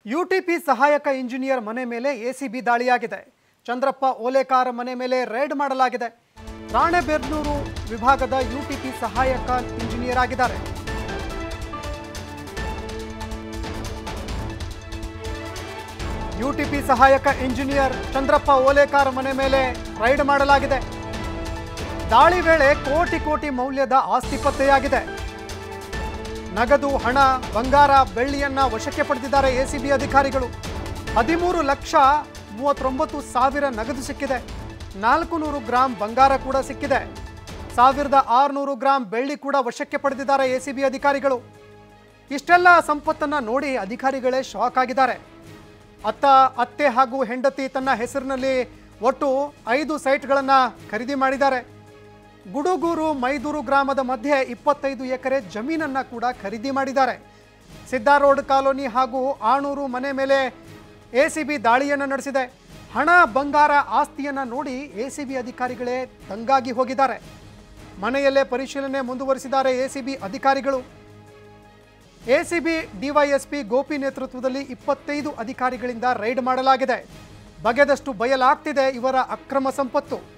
ಯುಟಿಪಿ ಸಹಾಯಕ ಇಂಜಿನಿಯರ್ ಮನೆ ಮೇಲೆ ಎಸಿಬಿ ದಾಳಿಯಾಗಿದೆ ಚಂದ್ರಪ್ಪ ಓಲೇಕಾರ ಮನೆ ಮೇಲೆ ರೇಡ್ ಮಾಡಲಾಗಿದೆ ರಾಣೆಬೆನ್ನೂರು ವಿಭಾಗದ ಯುಟಿಪಿ ಸಹಾಯಕ ಇಂಜಿನಿಯರ್ ಆಗಿದ್ದಾರೆ ಯುಟಿಪಿ ಸಹಾಯಕ ಇಂಜಿನಿಯರ್ ಚಂದ್ರಪ್ಪ ಓಲೇಕಾರ ಮನೆ ಮೇಲೆ ರೈಡ್ ಮಾಡಲಾಗಿದೆ ದಾಳಿ ವೇಳೆ ಕೋಟಿ ಕೋಟಿ ಮೌಲ್ಯದ ಆಸ್ತಿ ಪತ್ತೆಯಾಗಿದೆ ನಗದು ಹಣ ಬಂಗಾರ ಬೆಳ್ಳಿಯನ್ನ ವಶಕ್ಕೆ ಪಡೆದಿದ್ದಾರೆ ಎಸಿಬಿ ಅಧಿಕಾರಿಗಳು ಹದಿಮೂರು ಲಕ್ಷ ಮೂವತ್ತೊಂಬತ್ತು ಸಾವಿರ ನಗದು ಸಿಕ್ಕಿದೆ ನಾಲ್ಕು ನೂರು ಗ್ರಾಂ ಬಂಗಾರ ಕೂಡ ಸಿಕ್ಕಿದೆ ಸಾವಿರದ ಆರುನೂರು ಗ್ರಾಂ ಬೆಳ್ಳಿ ಕೂಡ ವಶಕ್ಕೆ ಪಡೆದಿದ್ದಾರೆ ಎಸಿಬಿ ಅಧಿಕಾರಿಗಳು ಇಷ್ಟೆಲ್ಲ ಸಂಪತ್ತನ್ನ ನೋಡಿ ಅಧಿಕಾರಿಗಳೇ ಶಾಕ್ ಆಗಿದ್ದಾರೆ ಅತ್ತ ಅತ್ತೆ ಹಾಗೂ ಹೆಂಡತಿ ತನ್ನ ಹೆಸರಿನಲ್ಲಿ ಒಟ್ಟು ಐದು ಸೈಟ್ಗಳನ್ನು ಖರೀದಿ ಮಾಡಿದ್ದಾರೆ ಗುಡುಗೂರು ಮೈದೂರು ಗ್ರಾಮದ ಮಧ್ಯೆ ಇಪ್ಪತ್ತೈದು ಎಕರೆ ಜಮೀನನ್ನ ಕೂಡ ಖರೀದಿ ಮಾಡಿದ್ದಾರೆ ಸಿದ್ದಾರೋಡ್ ಕಾಲೋನಿ ಹಾಗೂ ಆಣೂರು ಮನೆ ಮೇಲೆ ಎಸಿಬಿ ದಾಳಿಯನ್ನು ನಡೆಸಿದೆ ಹಣ ಬಂಗಾರ ಆಸ್ತಿಯನ್ನ ನೋಡಿ ಎಸಿಬಿ ಅಧಿಕಾರಿಗಳೇ ದಂಗಾಗಿ ಹೋಗಿದ್ದಾರೆ ಮನೆಯಲ್ಲೇ ಪರಿಶೀಲನೆ ಮುಂದುವರಿಸಿದ್ದಾರೆ ಎಸಿಬಿ ಅಧಿಕಾರಿಗಳು ಎಸಿಬಿ ಡಿವೈಎಸ್ಪಿ ಗೋಪಿ ನೇತೃತ್ವದಲ್ಲಿ ಇಪ್ಪತ್ತೈದು ಅಧಿಕಾರಿಗಳಿಂದ ರೈಡ್ ಮಾಡಲಾಗಿದೆ ಬಗೆದಷ್ಟು ಬಯಲಾಗ್ತಿದೆ ಇವರ ಅಕ್ರಮ ಸಂಪತ್ತು